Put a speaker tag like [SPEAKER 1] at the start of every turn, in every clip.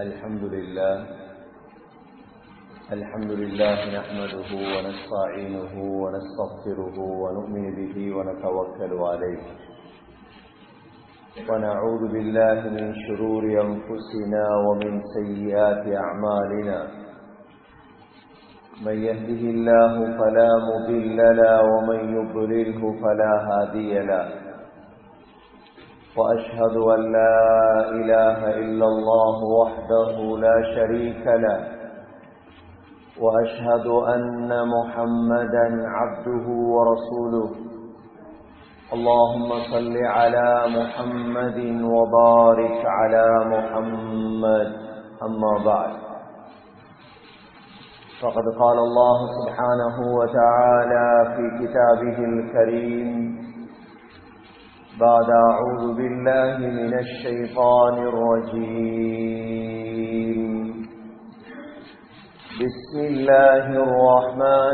[SPEAKER 1] الحمد لله الحمد لله نحمده ونستعينه ونستغفره ونؤمن به ونتوكل عليه ونعوذ بالله من شرور أنفسنا ومن سيئات أعمالنا من يهده الله فلا مضل له ومن يضلله فلا هادي له وأشهد أن لا إله إلا الله وحده لا شريك له وأشهد أن محمدا عبده ورسوله اللهم صل على محمد وبارك على محمد أما بعد فقد قال الله سبحانه وتعالى في كتابه الكريم بعد أعوذ بالله من الشيطان الرجيم بسم الله الرحمن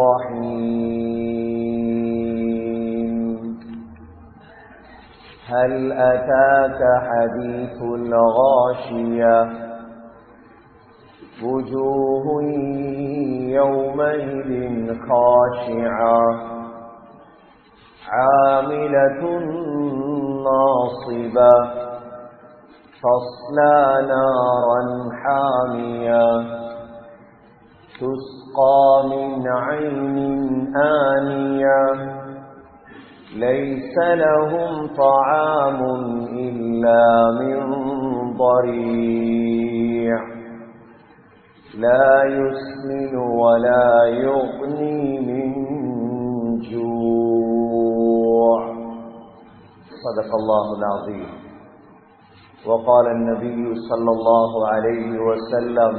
[SPEAKER 1] الرحيم هل أتاك حديث الغاشية وجوه يومئذ خاشعة عاملة ناصبة تصلى نارا حامية تسقى من عين آنية ليس لهم طعام إلا من ضريع لا يسمن ولا يغني من جوع صدق الله العظيم وقال النبي صلى الله عليه وسلم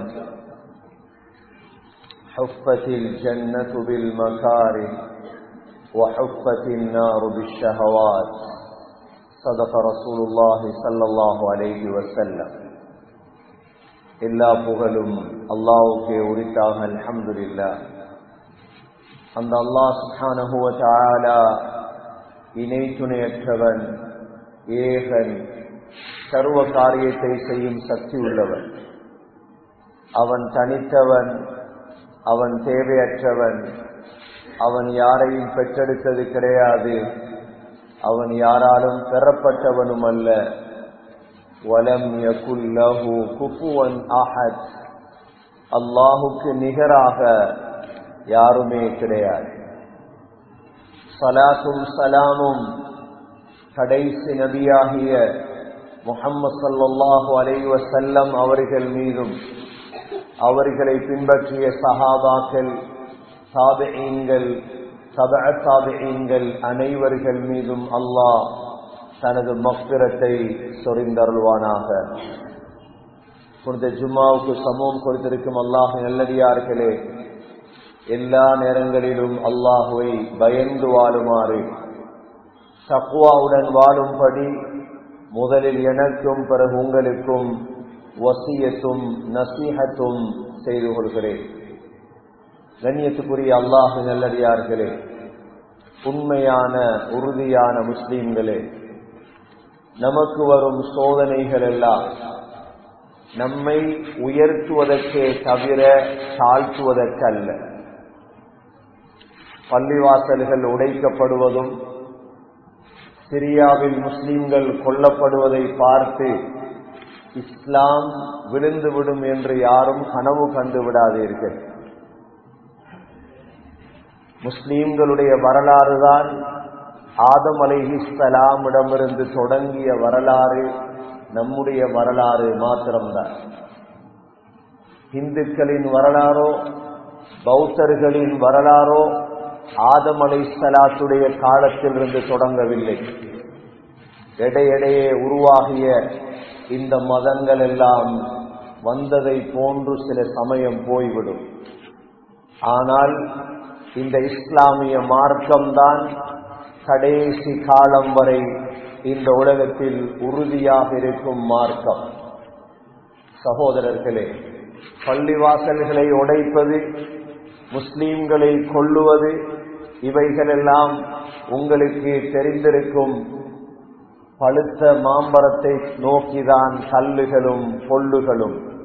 [SPEAKER 1] حفت الجنة بالمكاره وحفت النار بالشهوات صدق رسول الله صلى الله عليه وسلم எல்லா புகழும் அல்லாவுக்கே உரித்தாக அல்ஹம்துலில்லா அந்த அல்லாஹ் சுப்ஹானஹு தஆலா இணை துணையற்றவன் ஏகன் சர்வ காரியத்தை செய்யும் சக்தி உள்ளவன் அவன் தனித்தவன் அவன் தேவையற்றவன் அவன் யாரையும் பெற்றெடுத்தது கிடையாது அவன் யாராலும் பெறப்பட்டவனும் அல்ல வலம் யகுல்லஹு குஃபுவன் அஹத் அல்லாஹுக்கு நிகராக யாருமே கிடையாது சலாத்தும் சலாமும் கடைசி நபியாகிய முகம்மது சல்லாஹு அலை வசல்லம் அவர்கள் மீதும் அவர்களை பின்பற்றிய சஹாபாக்கள் சாபியங்கள் சப சாபியங்கள் அனைவர்கள் மீதும் அல்லாஹ் தனது மக்பிரத்தை சொரிந்தருள்வானாக புனித ஜும்மாவுக்கு சமூகம் கொடுத்திருக்கும் அல்லாஹ் நல்லடியார்களே எல்லா நேரங்களிலும் அல்லாஹுவை பயந்து வாழுமாறு தக்குவாவுடன் வாழும்படி முதலில் எனக்கும் பிறகு உங்களுக்கும் வசியத்தும் நசீகத்தும் செய்து கொள்கிறேன் கண்ணியத்துக்குரிய அல்லாஹு நல்லடியார்களே உண்மையான உறுதியான முஸ்லீம்களே நமக்கு வரும் சோதனைகள் எல்லாம் நம்மை உயர்த்துவதற்கே தவிர தாழ்த்துவதற்கல்ல பள்ளிவாசல்கள் உடைக்கப்படுவதும் சிரியாவில் முஸ்லிம்கள் கொல்லப்படுவதை பார்த்து இஸ்லாம் விழுந்துவிடும் என்று யாரும் கனவு கண்டு விடாதீர்கள் முஸ்லீம்களுடைய வரலாறு தான் ஆதம் அலைஹிஸ்லாமிடமிருந்து தொடங்கிய வரலாறு நம்முடைய வரலாறு மாத்திரம்தான் இந்துக்களின் வரலாறோ பௌத்தர்களின் வரலாறோ ஆதம் அலை சலாத்துடைய காலத்திலிருந்து தொடங்கவில்லை எடையெடையே உருவாகிய இந்த மதங்கள் எல்லாம் வந்ததை போன்று சில சமயம் போய்விடும் ஆனால் இந்த இஸ்லாமிய மார்க்கம்தான் கடைசி காலம் வரை இந்த உலகத்தில் உறுதியாக இருக்கும் மார்க்கம் சகோதரர்களே பள்ளிவாசல்களை உடைப்பது முஸ்லீம்களை கொள்ளுவது இவைகளெல்லாம் உங்களுக்கு தெரிந்திருக்கும் பழுத்த மாம்பரத்தை நோக்கிதான் கல்லுகளும் பொல்லுகளும்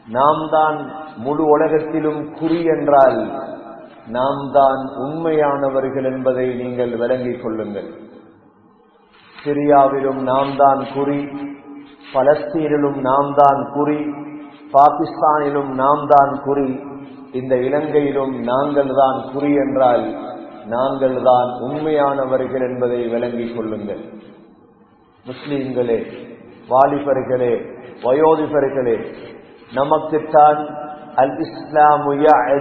[SPEAKER 1] நாம் தான் முழு உலகத்திலும் குறி என்றால் நாம் தான் உண்மையானவர்கள் என்பதை நீங்கள் விளங்கிக் கொள்ளுங்கள் சிரியாவிலும் நாம் தான் குறி பலஸ்தீனிலும் நாம் தான் குறி பாகிஸ்தானிலும் நாம் தான் குறி இந்த இலங்கையிலும் நாங்கள் தான் குறி என்றால் நாங்கள் தான் உண்மையானவர்கள் என்பதை விளங்கிக் கொள்ளுங்கள் முஸ்லீம்களே வாலிபர்களே வயோதிபர்களே நமக்குத்தான் அல் இஸ்லாமு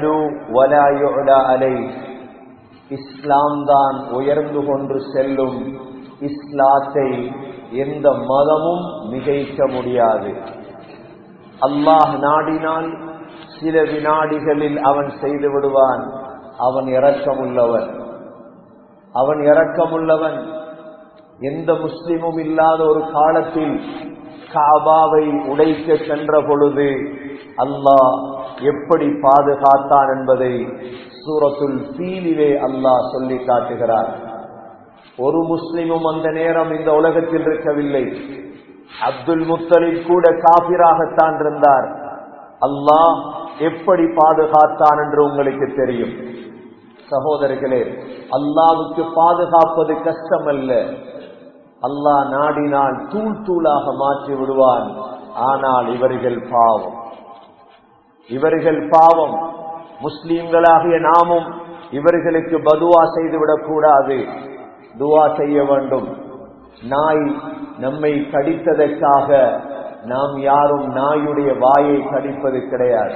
[SPEAKER 1] அலை இஸ்லாம் தான் உயர்ந்து கொண்டு செல்லும் இஸ்லாத்தை எந்த மதமும் மிகைக்க முடியாது அல்லாஹ் நாடினால் சில வினாடிகளில் அவன் செய்து விடுவான் அவன் இரக்கமுள்ளவன் அவன் இரக்கமுள்ளவன் எந்த முஸ்லிமும் இல்லாத ஒரு காலத்தில் காபாவை உடைக்க சென்ற பொழுது அல்லாஹ் எப்படி பாதுகாத்தான் என்பதை சூரத்துல் ஃபீலிலே அல்லாஹ் சொல்லி காட்டுகிறார் ஒரு முஸ்லிமும் அந்த நேரம் இந்த உலகத்தில் இருக்கவில்லை அப்துல் முத்தலிப் கூட காபிராகத்தான் இருந்தார் அல்லாஹ் எப்படி பாதுகாத்தான் என்று உங்களுக்கு தெரியும் சகோதரர்களே அல்லாவுக்கு பாதுகாப்பது கஷ்டமல்ல அல்லாஹ் நாடினால் தூள் தூளாக மாற்றி விடுவான் ஆனால் இவர்கள் பாவம் இவர்கள் பாவம் முஸ்லீம்களாகிய நாமும் இவர்களுக்கு பதுவா செய்துவிடக் கூடாது துவா செய்ய வேண்டும் நாய் நம்மை கடித்ததற்காக நாம் யாரும் நாயுடைய வாயை கடிப்பது கிடையாது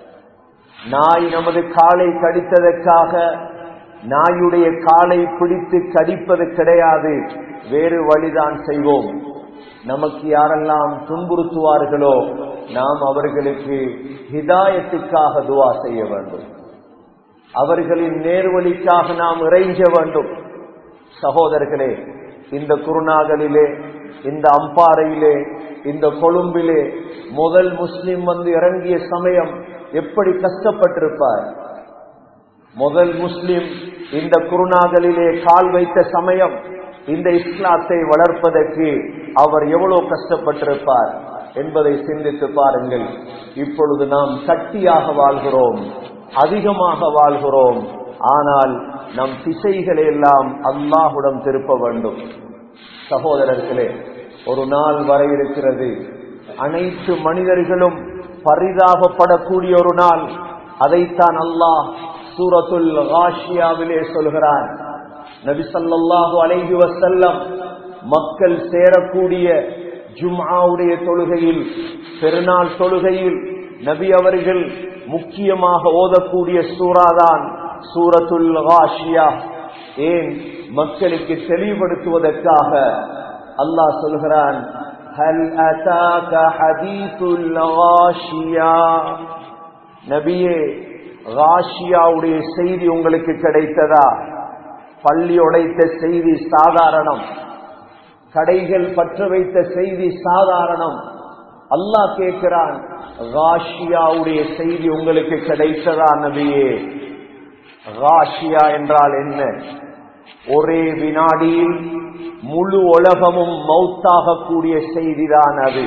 [SPEAKER 1] நாய் நமது காலை கடித்ததற்காக நாயுடைய காலை பிடித்து கடிப்பது கிடையாது வேறு வழிதான் செய்வோம் நமக்கு யாரெல்லாம் துன்புறுத்துவார்களோ நாம் அவர்களுக்கு ஹிதாயத்துக்காக துவா செய்ய வேண்டும் அவர்களின் நேர்வழிக்காக நாம் இறைஞ்ச வேண்டும் சகோதரர்களே இந்த குருநாகலிலே இந்த அம்பாறையிலே இந்த கொழும்பிலே முதல் முஸ்லிம் வந்து இறங்கிய சமயம் எப்படி கஷ்டப்பட்டிருப்பார் முதல் முஸ்லிம் இந்த குருநாகலிலே கால் வைத்த சமயம் இந்த இஸ்லாத்தை வளர்ப்பதற்கு அவர் எவ்வளவு கஷ்டப்பட்டிருப்பார் என்பதை சிந்தித்து பாருங்கள் இப்பொழுது நாம் சக்தியாக வாழ்கிறோம் அதிகமாக வாழ்கிறோம் ஆனால் நம் திசைகளை எல்லாம் அல்லாஹுடன் திருப்ப வேண்டும் சகோதரர்களே ஒரு நாள் வர இருக்கிறது அனைத்து மனிதர்களும் பரிதாபப்படக்கூடிய ஒரு நாள் அதைத்தான் அல்லாஹ் சூரத்துல் காஷியாவிலே சொல்கிறான் நபிசல்லாஹு அலைஹி வசல்லம் மக்கள் சேரக்கூடிய ஜும்ஆவுடைய தொழுகையில் பெருநாள் தொழுகையில் நபி அவர்கள் முக்கியமாக ஓதக்கூடிய சூறாதான் சூரத்துல் காஷியா ஏன் மக்களுக்கு தெளிவுபடுத்துவதற்காக அல்லாஹ் சொல்கிறான் ஹல் அதாக ஹதீசுல் காஷியா நபியே ராஷியாவுடைய செய்தி உங்களுக்கு கிடைத்ததா பள்ளி உடைத்த செய்தி சாதாரணம் கடைகள் பற்ற வைத்த செய்தி சாதாரணம் அல்லாஹ் கேட்கிறான் ராஷியாவுடைய செய்தி உங்களுக்கு கிடைத்ததா நபியே ராஷியா என்றால் என்ன ஒரே வினாடியில் முழு உலகமும் மௌத்தாகக்கூடிய செய்திதான் அது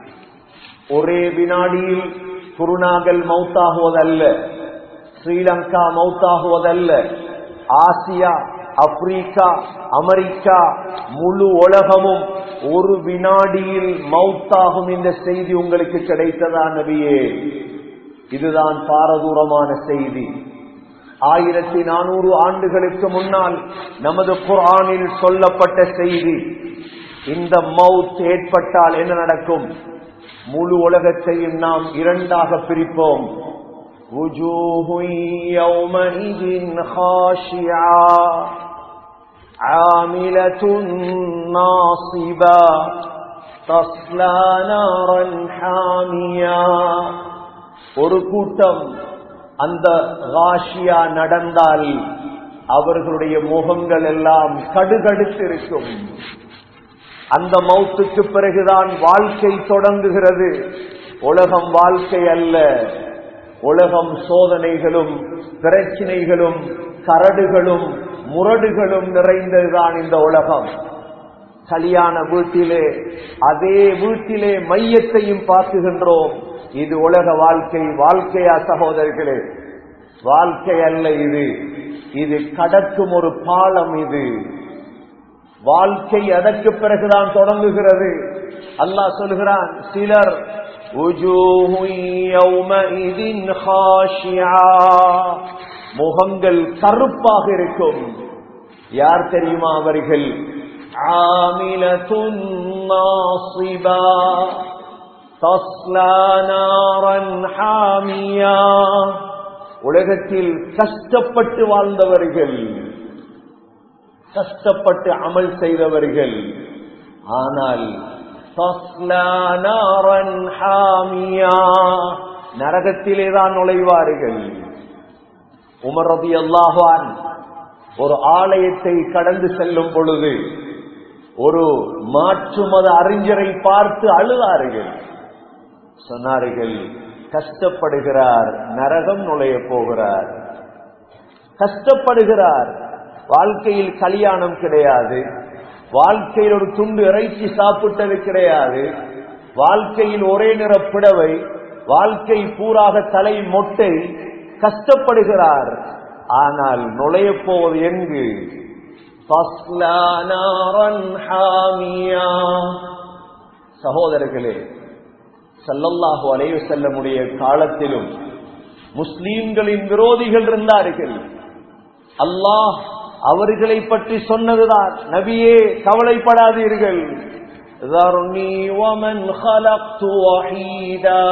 [SPEAKER 1] ஒரே வினாடியில் குருநாகல் மௌத்தாகுவதல்ல ஸ்ரீலங்கா மௌத்தாகுவதல்ல ஆசியா ஆப்பிரிக்கா அமெரிக்கா முழு உலகமும் ஒரு வினாடியில் மௌத்தாகும் இந்த செய்தி உங்களுக்கு கிடைத்ததா நபியே இதுதான் பாரதூரமான செய்தி ஆயிரத்தி நானூறு ஆண்டுகளுக்கு முன்னால் நமது குரானில் சொல்லப்பட்ட செய்தி இந்த மவுத் ஏற்பட்டால் என்ன நடக்கும் முழு உலகத்தையும் நாம் இரண்டாக பிரிப்போம் وجوه يومئذ خاشعة عاملة ناصبة تصلى نارا حامية ஒரு கூட்டம் அந்த ராஷியா நடந்தால் அவர்களுடைய முகங்கள் எல்லாம் கடுகடுத்திருக்கும் அந்த மௌத்துக்கு பிறகுதான் வாழ்க்கை தொடங்குகிறது உலகம் வாழ்க்கை அல்ல உலகம் சோதனைகளும் பிரச்சினைகளும் கரடுகளும் முரடுகளும் நிறைந்ததுதான் இந்த உலகம் கல்யாண வீட்டிலே அதே வீட்டிலே மையத்தையும் பார்க்குகின்றோம் இது உலக வாழ்க்கை வாழ்க்கையா சகோதரர்களே வாழ்க்கை அல்ல இது இது கடக்கும் ஒரு பாலம் இது வாழ்க்கை அதற்கு பிறகுதான் தொடங்குகிறது அல்லாஹ் சொல்கிறான் சிலர் முகங்கள் கருப்பாக இருக்கும் யார் தெரியுமா அவர்கள் ஆமிலத்துன் நாசிபா தஸ்லா நாரன் ஹாமியா உலகத்தில் கஷ்டப்பட்டு வாழ்ந்தவர்கள் கஷ்டப்பட்டு அமல் செய்தவர்கள் ஆனால் நரகத்திலே தான் நுழைவார்கள் உமர் ரபி அல்லாஹான் ஒரு ஆலயத்தை கடந்து செல்லும் பொழுது ஒரு மாற்று மத அறிஞரை பார்த்து அழுதார்கள் சொன்னார்கள் கஷ்டப்படுகிறார் நரகம் நுழைய போகிறார் கஷ்டப்படுகிறார் வாழ்க்கையில் கல்யாணம் கிடையாது வாழ்க்கையில் ஒரு துண்டு இறைச்சி சாப்பிட்டது கிடையாது வாழ்க்கையில் ஒரே நிற பிடவை வாழ்க்கை பூராக தலை மொட்டை கஷ்டப்படுகிறார் ஆனால் நுழைய போவது எங்கு சகோதரர்களே சல்லல்லாஹு அலைவு செல்லமுடைய காலத்திலும் முஸ்லீம்களின் விரோதிகள் இருந்தார்கள் அல்லாஹ் அவர்களை பற்றி சொன்னதுதான் நபியே கவலைப்படாதீர்கள் ذرني ومن خلقت وحيدا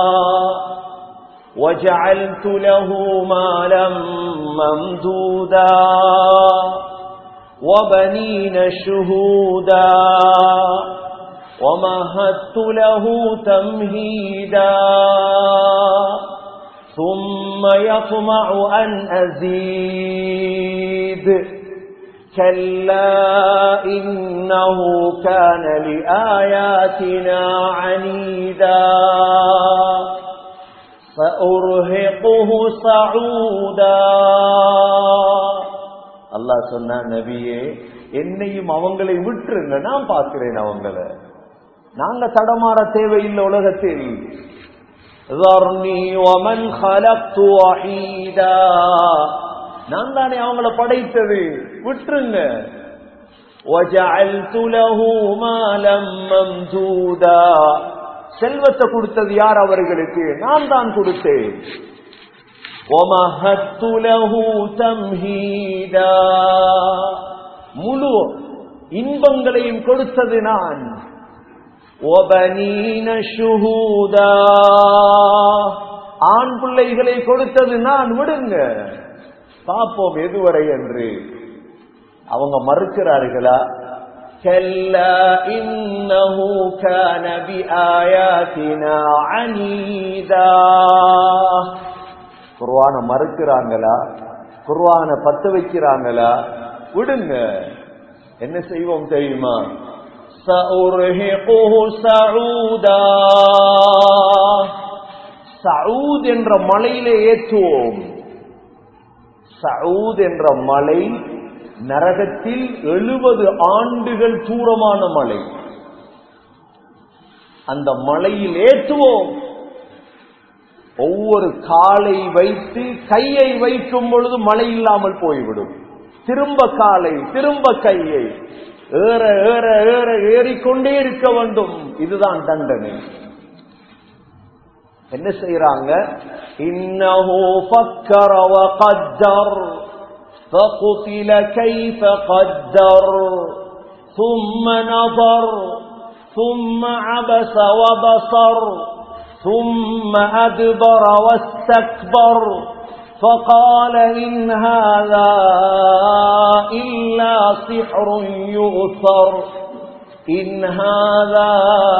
[SPEAKER 1] وجعلت له مالا ممدودا وبنين شهودا ومهدت له تمهيدا ثم يطمع أن أزيد كلا إنه كان لآياتنا عنيدا سأرهقه صعودا அல்லாஹ் சொன்ன நபியே என்னையும் அவங்களை விட்டுருங்க நான் பார்க்கிறேன் அவங்கள நாங்க தடமாற தேவையில்லை உலகத்தில் நான் தானே அவங்கள படைத்தது விட்டுருங்க செல்வத்தை கொடுத்தது யார் அவர்களுக்கு நான் தான் கொடுத்தேன் முழு இன்பங்களையும் கொடுத்தது நான் ஆண் பிள்ளைகளை கொடுத்தது நான் விடுங்க பார்ப்போம் எதுவரை என்று அவங்க மறுக்கிறார்களா كلا إنه كان بآياتنا عنيدا குர்வான மறுக்கிறாங்களா குர்வான பத்து வைக்கிறாங்களா விடுங்க என்ன செய்வோம் தெரியுமா سأرهقه سعودا சவுத் என்ற மலையிலே ஏற்றுவோம் சவுத் என்ற மலை நரகத்தில் எழுபது ஆண்டுகள் தூரமான மலை அந்த மலையில் ஏற்றுவோம் ஒவ்வொரு காலை வைத்து கையை வைக்கும் பொழுது மழை இல்லாமல் போய்விடும் திரும்ப காலை திரும்ப கையை ஏற ஏற ஏற ஏறிக்கொண்டே இருக்க வேண்டும் இதுதான் தண்டனை என்ன செய்யறாங்க இன்னஹு ஃபக்கர வகத்தர் فقتل كيف قدر ثم نظر ثم عبس وبصر ثم أدبر واستكبر فقال إن هذا إلا سحر يؤثر إن هذا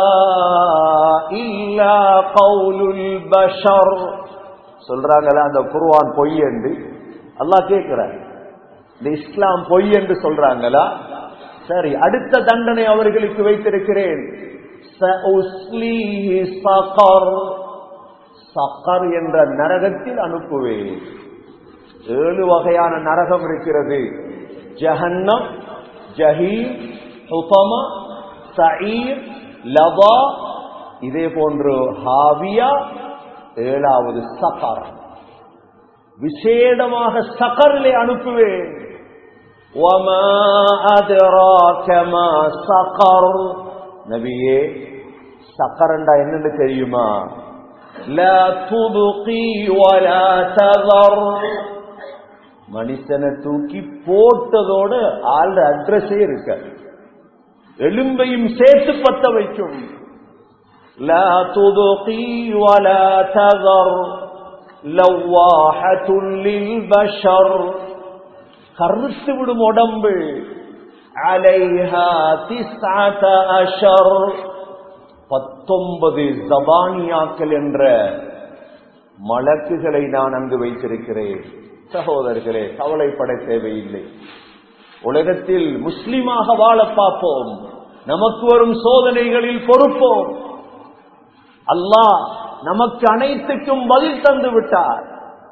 [SPEAKER 1] إلا قول البشر சொல்றாங்களா அந்த குர்வான் பொய் என்று அல்லாஹ் கேட்கிறார் இந்த இஸ்லாம் பொய் என்று சொல்றாங்களா சரி அடுத்த தண்டனை அவர்களுக்கு வைத்திருக்கிறேன் சஉஸ்லீஹி சகர் சக்கர் என்ற நரகத்தில் அனுப்புவேன் ஏழு வகையான நரகம் இருக்கிறது ஜஹன்னம் ஜஹீம் ஹுபமா சயீர் லவா இதே போன்று ஹாவியா ஏழாவது சகர் விசேடமாக சகரிலே அனுப்புவேன் وَمَا أَدْرَاكَ مَا سَقَرُ நபியே சக்கரண்டா என்னன்னு தெரியுமா لا تبقي ولا تذر மனுஷனை தூக்கி போட்டதோட ஆள் அட்ரஸே இருக்க எலும்பையும் சேர்த்து பத்த வைக்கும் لا تبقي ولا تذر لواحة للبشر கருத்து விடும் உடம்பு அலைஹா திஸ்அத அஷர் பத்தொன்பது ஜபானியாக்கள் என்ற மலக்குகளை நான் அங்கு வைத்திருக்கிறேன் சகோதரர்களே கவலைப்பட தேவையில்லை உலகத்தில் முஸ்லிமாக வாழ பார்ப்போம் நமக்கு வரும் சோதனைகளில் பொறுப்போம் அல்லாஹ் நமக்கு அனைத்துக்கும் பதில் தந்து விட்டார்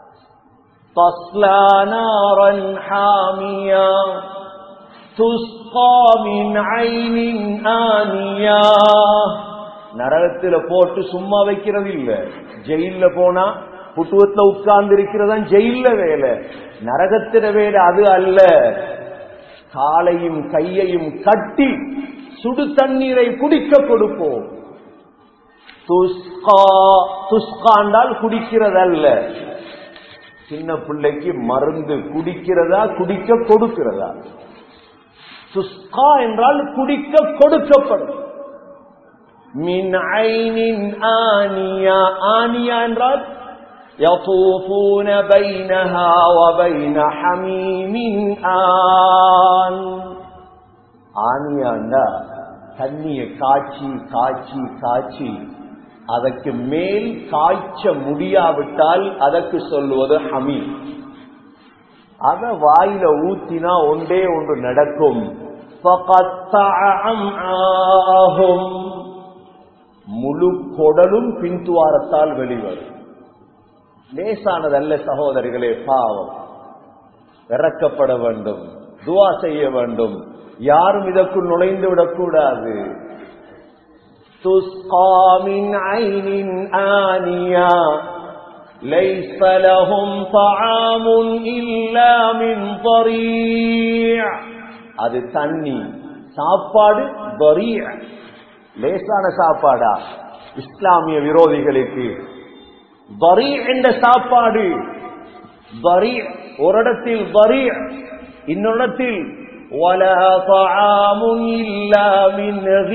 [SPEAKER 1] تصلى نارا حاميا تسقى من عين آنيا நரகத்துல போட்டு சும்மா வைக்கிறது இல்ல ஜெயில போனா புட்டுவத்துல உட்கார்ந்து இருக்கிறதா ஜெயில வேலை நரகத்தில வேலை அது அல்ல காலையும் கையையும் கட்டி சுடு தண்ணீரை குடிக்க கொடுப்போம் துஸ்கா துஸ்காண்டால் குடிக்கிறதல்ல சின்ன பிள்ளைக்கு மருந்து குடிக்கிறதா குடிக்க கொடுக்கிறதா துஸ்கா என்றால் குடிக்க கொடுக்கப்படும் மின் ஐனின் ஆனியா ஆனியா என்றால் يطوفون بينها وبين حميم آن ஆனியாண்டா தண்ணிய காய்ச்சி காய்ச்சி காய்ச்சி அதற்கு மேல் காய்ச்ச முடியாவிட்டால் அதற்கு சொல்லுவது ஹமீம் அத வாயில ஊத்தினா ஒன்றே ஒன்று நடக்கும் முழு கொடலும் பின்துவாரத்தால் வெளிவரும் லேசானதல்ல சகோதரிகளே பாவம் இறக்கப்பட வேண்டும் துவா செய்ய வேண்டும் யாரும் இதற்குள் நுழைந்து விடக்கூடாது تسقى من عين آنية ليس لهم طعام إلا من ضريع அது தண்ணி சாப்பாடு ضريع லேசான சாப்பாடா இஸ்லாமிய விரோதிகளுக்கு ضريع என்ற சாப்பாடு ضريع ஒரு இடத்தில் ضريع இன்னொரு ولا طعام إلا من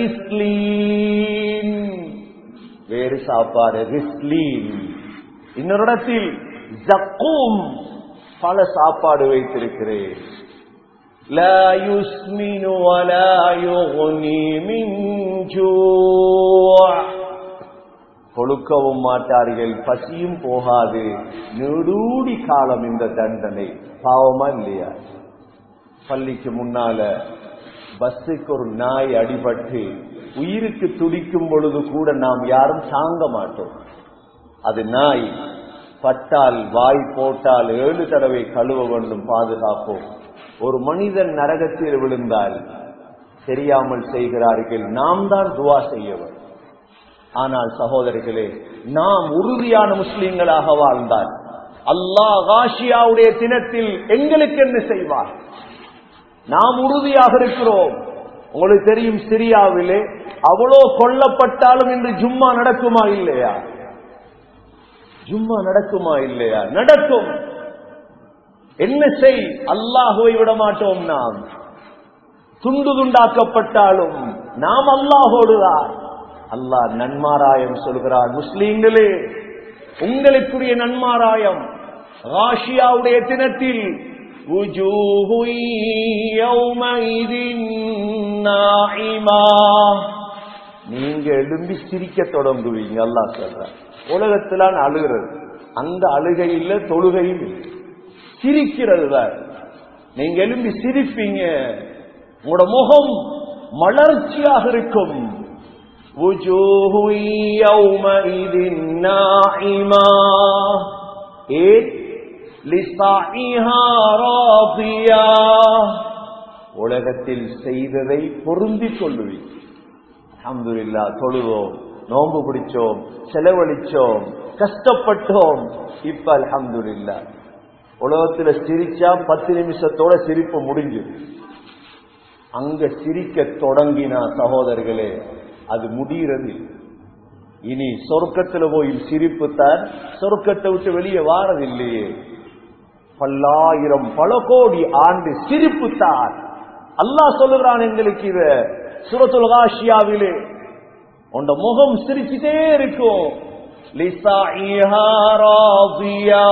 [SPEAKER 1] غسلين வேறு சாப்பாடு ரிஸ்லீன் இன்னொரு இடத்தில் ஜக்கூம் பல சாப்பாடு வைத்திருக்கிறேன் لا يسمن ولا يغني من جوع கொடுக்கவும் மாட்டார்கள் பசியும் போகாது நெடூடி காலம் இந்த தண்டனை பாவமா இல்லையா பள்ளிக்கு முன்னால பஸ்ஸுக்கு ஒரு நாய் அடிபட்டு உயிருக்கு துடிக்கும் பொழுது கூட நாம் யாரும் தாங்க மாட்டோம் அது நாய் பட்டால் வாய் போட்டால் ஏழு தடவை கழுவ வேண்டும் பாதுகாப்போம் ஒரு மனிதன் நரகத்தில் விழுந்தால் தெரியாமல் செய்கிறார்கள் நாம் தான் துவா செய்ய வேண்டும் ஆனால் சகோதரிகளே நாம் உறுதியான முஸ்லிம்களாக வாழ்ந்தால் அல்லாஹ் காஷியாவுடைய தினத்தில் எங்களுக்கு என்ன செய்வார் நாம் உறுதியாக இருக்கிறோம் உங்களுக்கு தெரியும் சிரியாவிலே அவ்வளோ கொல்லப்பட்டாலும் இன்று ஜும்மா நடக்குமா இல்லையா ஜும்மா நடக்குமா இல்லையா நடக்கும் என்ன செய் அல்லாஹுவை விட மாட்டோம் நாம் துண்டு துண்டாக்கப்பட்டாலும் நாம் அல்லாஹோடுதான் அல்லாஹ் நன்மாராயம் சொல்கிறார் முஸ்லீம்களே உங்களுக்குரிய நன்மாராயம் ராஷியாவுடைய தினத்தில் وجوه يومئذ ناعمة நீங்க எழும்பி சிரிக்க தொடங்குவீங்க அல்லாஹ் சொல்ற உலகத்திலான் அழுகிறது அந்த அழுகை இல்ல தொழுகையும் இல்லை சிரிக்கிறது தான் நீங்க எழும்பி சிரிப்பீங்க உங்களோட முகம் மலர்ச்சியாக இருக்கும் وجوه يومئذ ناعمة ஏன் لِسَعِهَا رَاضِيَةٌ உலகத்தில் செய்ததை பொருந்திக் கொள்ளுவீங்க அல்ஹம்துலில்லாஹ் தொழுவோம் நோன்பு பிடிச்சோம் செலவழிச்சோம் கஷ்டப்பட்டோம் இப்ப அல்ஹம்துலில்லாஹ் உலகத்துல சிரிச்சா பத்து நிமிஷத்தோட சிரிப்பு முடிஞ்சு அங்க சிரிக்க தொடங்கினா சகோதரர்களே அது முடிகிறது இனி சொர்க்கத்துல போய் சிரிப்பு தான் சொர்க்கத்தை விட்டு வெளியே வாரதில்லையே பல்லாயிரம் பல கோடி ஆண்டு சிரிப்பு தான் அல்லாஹ் சொல்லுகிறான் எங்களுக்கு இத சுரத்துல் காஷியாவிலே உண்ட முகம் சிரிச்சுட்டே இருக்கும் லிசாஇஹா ராதியா.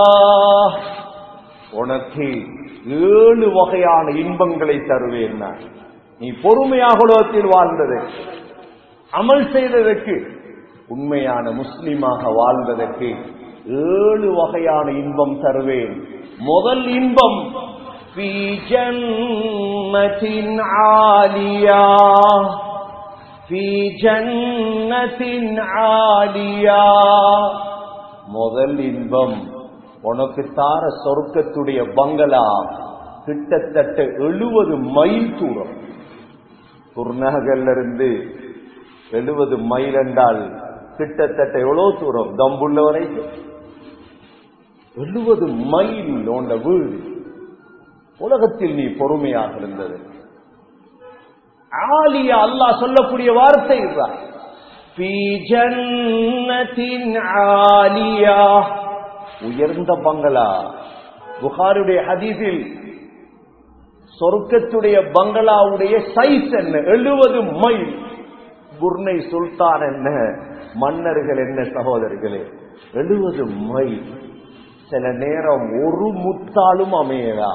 [SPEAKER 1] உனக்கு ஏழு வகையான இன்பங்களை தருவேன் நான். நீ பொறுமையாக உலகத்தில் வாழ்ந்தது அமல் செய்ததற்கு உண்மையான முஸ்லிமாக வாழ்ந்ததற்கு ஏழு வகையான இன்பம் தருவேன் முதல் இன்பம் في جنة عالية في جنة عالية முதல் இன்பம் உனக்கு தார சொர்க்கத்துடைய பங்களா கிட்டத்தட்ட எழுபது மைல் தூரம் குர்நகல்ல இருந்து எழுபது மைல் என்றால் கிட்டத்தட்ட எவ்வளவு தூரம் தம்புள்ள வரைக்கும் எழுபது மைல் உண்ட வீடு உலகத்தில் நீ பொறுமையாக இருந்தது ஆலியா அல்லாஹ் சொல்லக்கூடிய வார்த்தை இதுதான் في جنة عالية உயர்ந்த பங்களா புகாருடைய ஹதீஸில் சொர்க்கத்துடைய பங்களாவுடைய சைஸ் என்ன எழுபது மைல் குர்னை சுல்தான் என்ன மன்னர்கள் என்ன சகோதரர்களே எழுபது மைல் சில நேரம் ஒரு முத்தாலும் அமையதா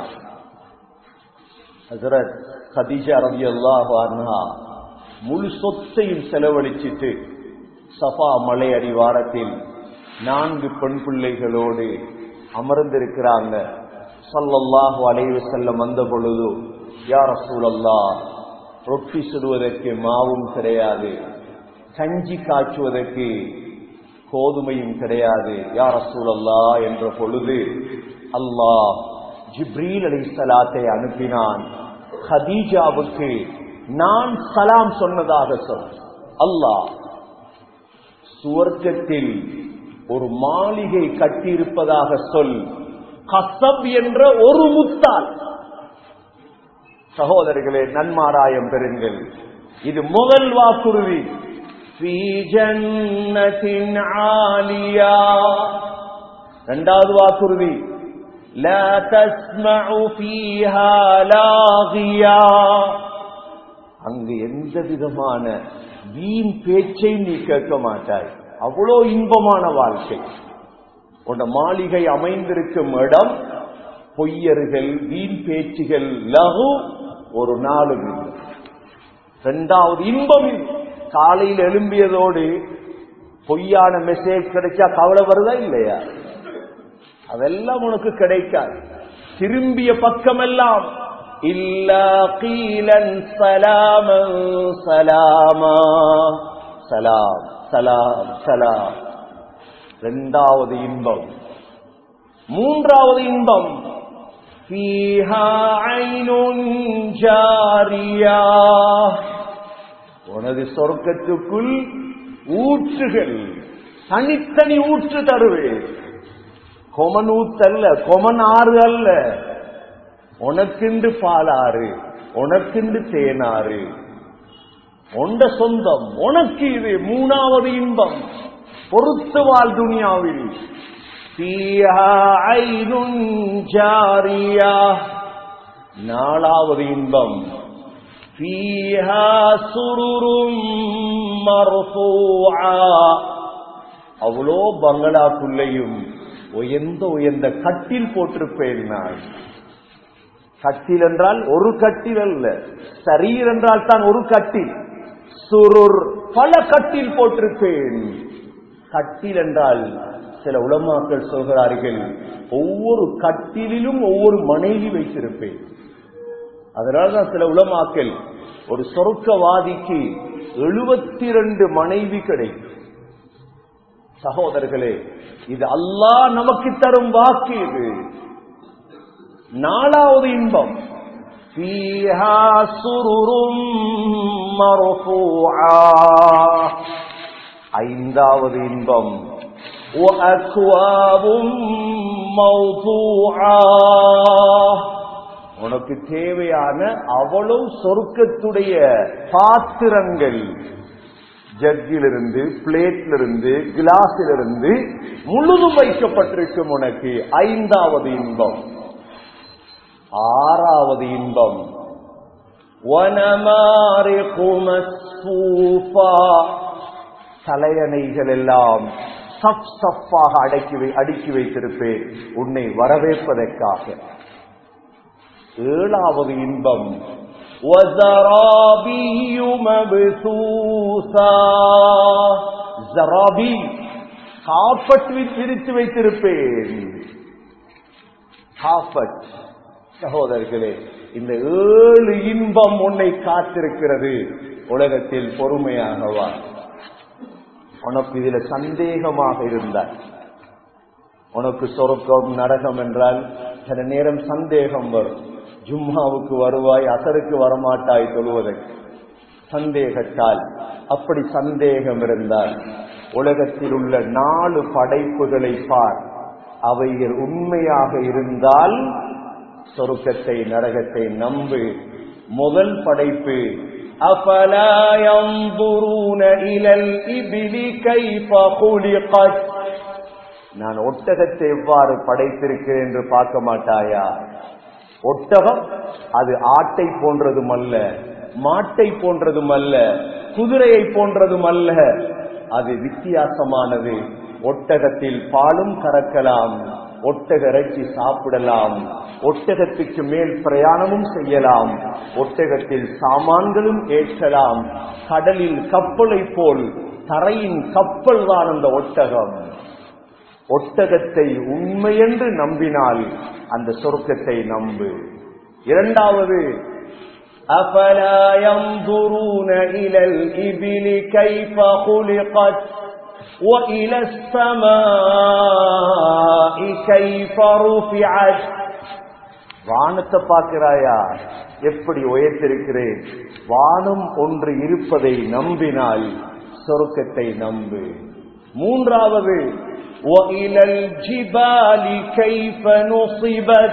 [SPEAKER 1] ஹசரத் கதீஜா ரவி அல்லாஹா முழு சொத்தையும் செலவழிச்சிட்டு சஃபா மலை அடிவாரத்தில் நான்கு பெண் பிள்ளைகளோடு அமர்ந்திருக்கிறாங்க சல்லல்லாஹு அலைவு செல்லம் வந்த பொழுது யார் சூழல்லா ரொட்டி சுடுவதற்கு மாவும் கிடையாது கஞ்சி காய்ச்சுவதற்கு கோதுமையும் கிடையாது யார் சூழல்லா என்ற பொழுது அல்லாஹ் ஜிப்ரீல் அலி சலாத்தை அனுப்பினான் ஹதீஜாவுக்கு நான் சலாம் சொன்னதாக சொல் அல்லாஹ் சுவர்க்கத்தில் ஒரு மாளிகை கட்டியிருப்பதாக சொல் கசப் என்ற ஒரு முத்தால் சகோதரர்களே நன்மாராயம் பெறுங்கள் இது முதல் வாக்குறுதி في جنة عالية இரண்டாவது வாக்குறுதி لا تسمع فيها لاغيا அங்கு எந்த விதமான வீண் பேச்சை நீ கேட்க மாட்டாய் அவ்வளோ இன்பமான வாழ்க்கை உன் மாளிகை அமைந்திருக்கும் இடம் பொய்யர்கள் வீண் பேச்சுகள் லகு ஒரு நாளும் இல்லை இரண்டாவது இன்பம் இல்லை. காலையில் எழும்பியதோடு பொய்யான மெசேஜ் கிடைச்சா கவலை வருதா இல்லையா அதெல்லாம் உனக்கு கிடைக்காது திரும்பிய பக்கமெல்லாம் இல்லா கீலன் சலாமன் சலாமா சலாம் சலாம் சலாம் இரண்டாவது இன்பம் மூன்றாவது இன்பம் فيها عين جارية உனது சொர்க்கத்துக்குள் ஊற்றுகள் தனித்தனி ஊற்று தருவேன் கொமன் ஊத்தல்ல கொமன் ஆறு அல்ல உனக்குண்டு பாலாறு உனக்குண்டு தேனாறு உண்ட சொந்தம் உனக்கு இது மூணாவது இன்பம் பொறுத்து வாழ் துனியாவில் فيها عين جارية நாலாவது இன்பம் فيها سرر مرفوعة அவ்வளோ பங்களாக்குள்ளேயும் உயர்ந்த உயர்ந்த கட்டில் போட்டிருப்பேன் நான் கட்டில் என்றால் ஒரு கட்டில் அல்ல சரீர் என்றால் தான் ஒரு கட்டில் சுருர் பல கட்டில் போட்டிருப்பேன் கட்டில் என்றால் சில உலமாக்கள் சொல்கிறார்கள் ஒவ்வொரு கட்டிலும் ஒவ்வொரு மனைவி வைத்திருப்பேன் அதனால்தான் சில உலமாக்கள் ஒரு சொர்க்கவாதிக்கு எழுபத்தி ரெண்டு மனைவி கிடைக்கும் சகோதரர்களே இது அல்லாஹ் நமக்கு தரும் வாக்கு இது நாலாவது இன்பம் فيها سرر مرفوعة ஐந்தாவது இன்பம் وأكواب موضوعة உனக்கு தேவையான அவ்வளவு சொர்க்கத்துடைய பாத்திரங்கள் ஜக்கிலிருந்து பிளேட்டிலிருந்து கிளாஸிலிருந்து முழுதும் வைக்கப்பட்டிருக்கும் உனக்கு ஐந்தாவது இன்பம் ஆறாவது இன்பம் وَنَمَارِقُ مَصْفُوفًا தலையணைகள் எல்லாம் சப் சப்பாக அடக்கி வை- அடுக்கி வைத்திருப்பேன் உன்னை வரவேற்பதற்காக ஏழாவது இன்பம் وَزَرَابِيُّ مَبْثُوثًا ஜராபி காப்பட் விரித்து வைத்திருப்பேன் காப்பட் சகோதரர்களே இந்த ஏழு இன்பம் உன்னை காத்திருக்கிறது உலகத்தில் பொறுமையாகவா உனக்கு இதுல சந்தேகமாக இருந்தால் உனக்கு சொருக்கம் நரகம் என்றால் சில நேரம் சந்தேகம் வரும் ஜும்மாவுக்கு வருவாய் அசருக்கு வரமாட்டாய் தொழுவதற்கு சந்தேகத்தால் அப்படி சந்தேகம் இருந்தால் உலகத்தில் உள்ள நாலு படைப்புகளை பார் அவைகள் உண்மையாக இருந்தால் சொருக்கத்தை நரகத்தை நம்பு முதல் படைப்பு أفلا ينظرون إلى الإبل كيف خلقت நான் ஒட்டகத்தை எவ்வாறு படைத்திருக்கிறேன் என்று பார்க்க மாட்டாயா ஒட்டகம் அது ஆட்டை போன்றதும் அல்ல மாட்டை போன்றதும் அல்ல குதிரையை போன்றதும் அல்ல அது வித்தியாசமானது ஒட்டகத்தில் பாலும் கறக்கலாம் ஒட்டக இறைச்சி சாப்பிடலாம் ஒட்டகத்துக்கு மேல் பிரயாணமும் செய்யலாம் ஒட்டகத்தில் சாமான்களும் ஏற்றலாம் கடலில் கப்பலை போல் தரையின் கப்பல் தான் அந்த ஒட்டகம் ஒட்டகத்தை உண்மையென்று நம்பினால் அந்த சொர்க்கத்தை நம்பு இரண்டாவது أفلا ينظرون إلى الإبل كيف خلقت وإلى السماء كيف رفعت வானத்தை பார்க்கிறாயா எப்படி உயர்த்திருக்கிறேன் வானம் ஒன்று இருப்பதை நம்பினால் சொர்க்கத்தை நம்பு மூன்றாவது وَإِلَى الْجِبَالِ كَيْفَ نُصِبَتْ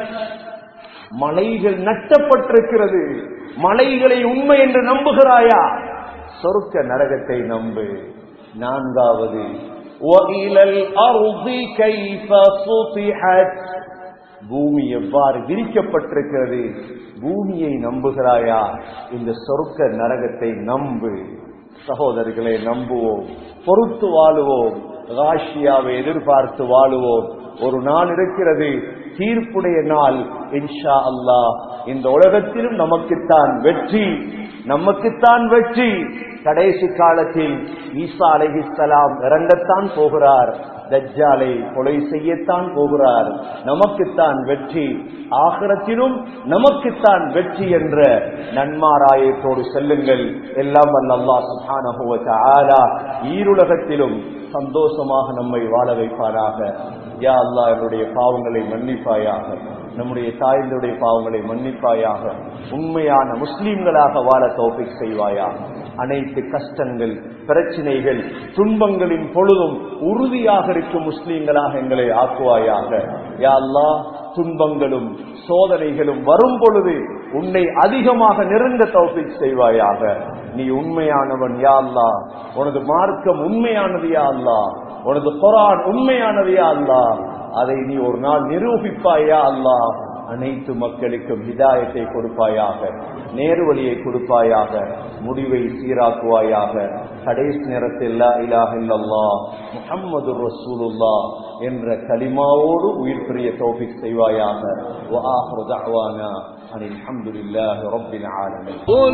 [SPEAKER 1] மலைகள் நட்டப்பட்டிருக்கிறது மலைகளை உண்மை என்று நம்புகிறாயா சொர்க்க நரகத்தை நம்பு நான்காவது وَإِلَى الْأَرْضِ كَيْفَ سُطِحَتْ பூமி எவ்வாறு விரிக்கப்பட்டிருக்கிறது பூமியை நம்புகிறாயா இந்த சொர்க்க நரகத்தை நம்பு சகோதரர்களை நம்புவோம் பொறுத்து வாழுவோம் ராஷியாவை எதிர்பார்த்து வாழுவோம் ஒரு நாள் இருக்கிறது தீர்ப்புடைய நாள் இன்ஷா அல்லாஹ் இந்த உலகத்திலும் நமக்குத்தான் வெற்றி நமக்குத்தான் வெற்றி கடைசி காலத்தில் ஈசா அலைஹிஸ்ஸலாம் இறங்கத்தான் போகிறார் தஜ்ஜாலை கொலை செய்யத்தான் போகிறார் நமக்குத்தான் வெற்றி ஆகிரத்திலும் நமக்குத்தான் வெற்றி என்ற நன்மாராயத்தோடு செல்லுங்கள் எல்லாம் வல்ல அல்லாஹ் சுப்ஹானஹு வ தஆலா ஈருலகத்திலும் சந்தோஷமாக நம்மை வாழ வைப்பாராக யா அல்லாஹ் என்னுடைய பாவங்களை மன்னிப்பாயாக நம்முடைய தாய்களுடைய பாவங்களை மன்னிப்பாயாக உண்மையான முஸ்லிம்களாக வாழ தௌபிக் செய்வாயாக அனைத்து கஷ்டங்கள் பிரச்சனைகள் துன்பங்களின் பொழுதும் உறுதியாக இருக்கும் முஸ்லிம்களாக எங்களை ஆக்குவாயாக யா அல்லாஹ் துன்பங்களும் சோதனைகளும் வரும் பொழுது உன்னை அதிகமாக நெருங்க தௌபிக் செய்வாயாக நீ உண்மையானவன் யா அல்லா உனது மார்க்கம் உண்மையானது யா அல்லா உனது குரான் உண்மையானது யா அல்லா அதை நீ ஒரு நாள் நிரூபிப்பாயா அல்லா அனைத்து மக்களுக்கும் ஹிதாயத்தை கொடுப்பாயாக நேர்வழியை கொடுப்பாயாக முடிவை சீராக்குவாயாக கடைசி நேரத்தில் லா இலாஹ இல்லல்லாஹ் முஹம்மது ரசூலுல்லா என்ற கலிமாவோடு உயிர் பிரிய தௌஃபிக் செய்வாயாக وآخر دعوانا أن الحمد لله رب العالمين
[SPEAKER 2] قل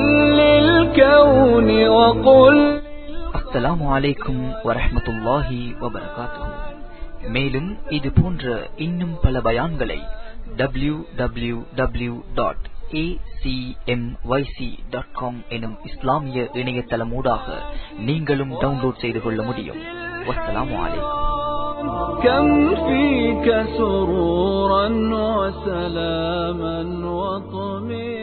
[SPEAKER 2] للكون وقل
[SPEAKER 3] அஸ்ஸலாமு அலைக்கும் வரஹ்மத்துல்லாஹி வபரகாத்துஹு மேலும் இது போன்ற இன்னும் பல பயான்களை W W W dot dot com எனும் இஸ்லாமிய இணையதளமூடாக நீங்களும் டவுன்லோட் செய்து கொள்ள முடியும் வஸ்ஸலாமு அலைக்கும்
[SPEAKER 2] كم فيك سرورا وسلاما وطمئنا